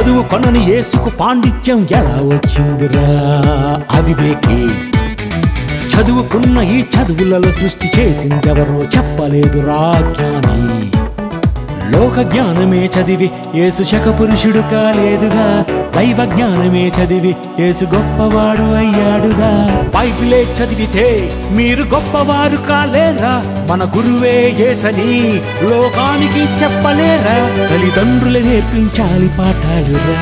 చదువు కొనని యేసుకు పాండిత్యం ఎలా వచ్చిందిరా అవివేకి చదువుకున్న ఈ చదువులలో సృష్టి చేసిందెవరో చెప్పలేదురా జ్ఞాని లోక జ్ఞానమే చదివి యేసు శక పురుషుడు కాలేదుగా దైవ జ్ఞానమే చదివి యేసు గొప్పవాడు అయ్యాడుగా బైబిలే చదివితే మీరు గొప్పవారు కాలేరా మన గురువే యేసని లోకానికి చెప్పలేరా తల్లిదండ్రులు నేర్పించాలి పాఠాలురా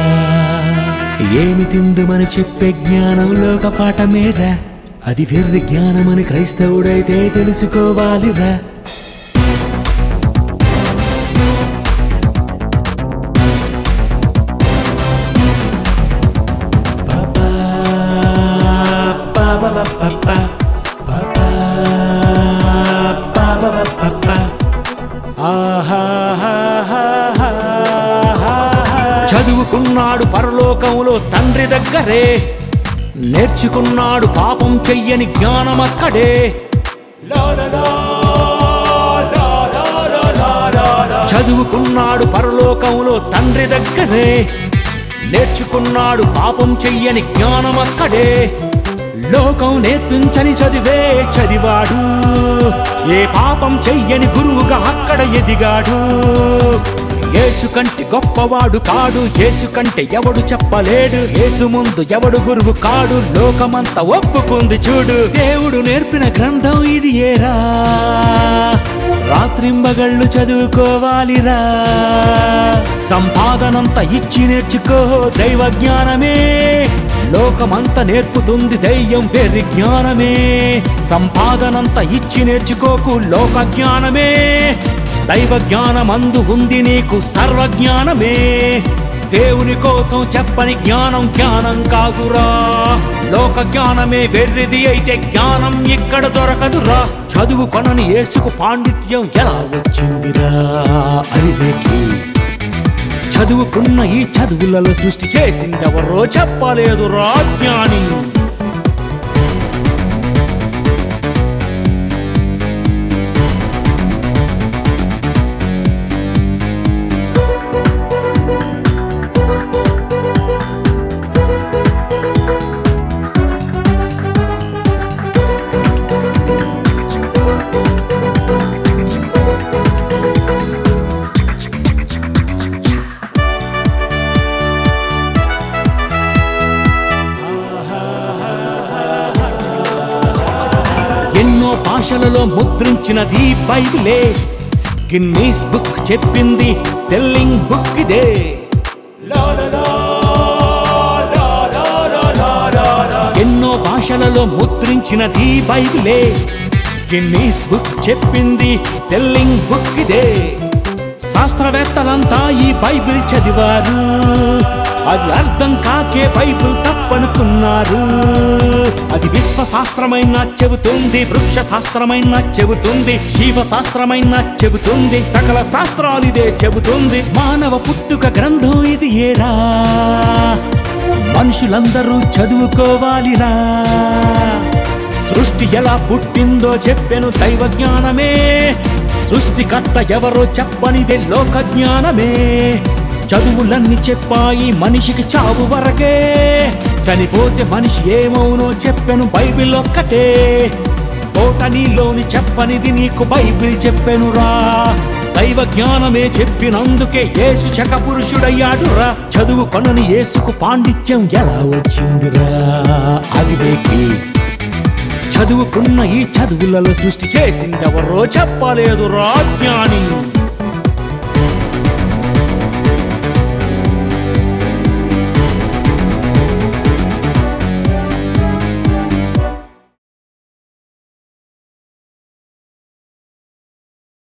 ఏమి తిందుమని చెప్పే జ్ఞానం లోక పాఠమేరా అది వెర్రి జ్ఞానమని క్రైస్తవుడైతే తెలుసుకోవాలిరా చదువుకున్నాడు పరలోకంలో తండ్రి దగ్గరే నేర్చుకున్నాడు పాపం చెయ్యని జ్ఞానం అక్కడే చదువుకున్నాడు పరలోకంలో తండ్రి దగ్గరే నేర్చుకున్నాడు పాపం చెయ్యని జ్ఞానం అక్కడే లోకం నేర్పించని చదివే చదివాడు ఏ పాపం చెయ్యని గురువుగా అక్కడ ఎదిగాడు యేసు కంటే గొప్పవాడు కాడు యేసు కంటే ఎవడు చెప్పలేడు యేసు ముందు ఎవడు గురువు కాడు లోకమంతా ఒప్పుకుంది చూడు దేవుడు నేర్పిన గ్రంథం ఇది ఏరా రాత్రింబగళ్ళు చదువుకోవాలిరా సంపాదనంతా ఇచ్చి నేర్చుకో దైవ జ్ఞానమే లోకమంతా నేర్పుతుంది దయ్యం వెర్రి జ్ఞానమే సంపాదనంతా ఇచ్చి నేర్చుకోకు లోక జ్ఞానమే దైవ జ్ఞానమందు ఉంది నీకు సర్వజ్ఞానమే దేవుని కోసం చెప్పని జ్ఞానం జ్ఞానం కాదురా లోక జ్ఞానమే వెర్రిది అయితే జ్ఞానం ఇక్కడ దొరకదురా చదువు కొనని యేసుకు పాండిత్యం ఎలా వచ్చిందిరా అవివేకి చదువుకున్న ఈ చదువులలో సృష్టి చేసిందెవరో చెప్పలేదురా జ్ఞాని ఎన్నో భాషలలో ముద్రించినది బైబిలే గిన్నీస్ బుక్ చెప్పింది సెల్లింగ్ బుక్ ఇదే ఎన్నో భాషలలో ముద్రించినది బైబిలే గిన్నీస్ బుక్ చెప్పింది సెల్లింగ్ బుక్ ఇదే శాస్త్రవేత్తలంతా ఈ బైబిల్ చదివారు అది అర్థం కాకే బైబిల్ తప్పనుకున్నారు అది విశ్వశాస్త్రమైన చెబుతుంది వృక్ష శాస్త్రమైన చెబుతుంది జీవ శాస్త్రమైన చెబుతుంది సకల శాస్త్రాలు ఇదే చెబుతుంది మానవ పుట్టుక గ్రంథం ఇది ఏరా మనుషులందరూ చదువుకోవాలిరా సృష్టి ఎలా పుట్టిందో చెప్పెను దైవ జ్ఞానమే సృష్టికర్త ఎవరో చెప్పనిదే లోక జ్ఞానమే చదువులన్నీ చెప్పాయి మనిషికి చావు వరకే చనిపోతే మనిషి ఏమవునో చెప్పెను బైబిల్ ఒక్కటే కోటనీలోని చెప్పనిది నీకు బైబిల్ చెప్పెనురా దైవ జ్ఞానమే చెప్పినందుకే యేసు చక పురుషుడయ్యాడురా చదువు కొనని యేసుకు పాండిత్యం ఎలా వచ్చిందిరా అవివేకి చదువుకున్న ఈ చదువులలో సృష్టి చేసిందెవరో చెప్పలేదు రా జ్ఞాని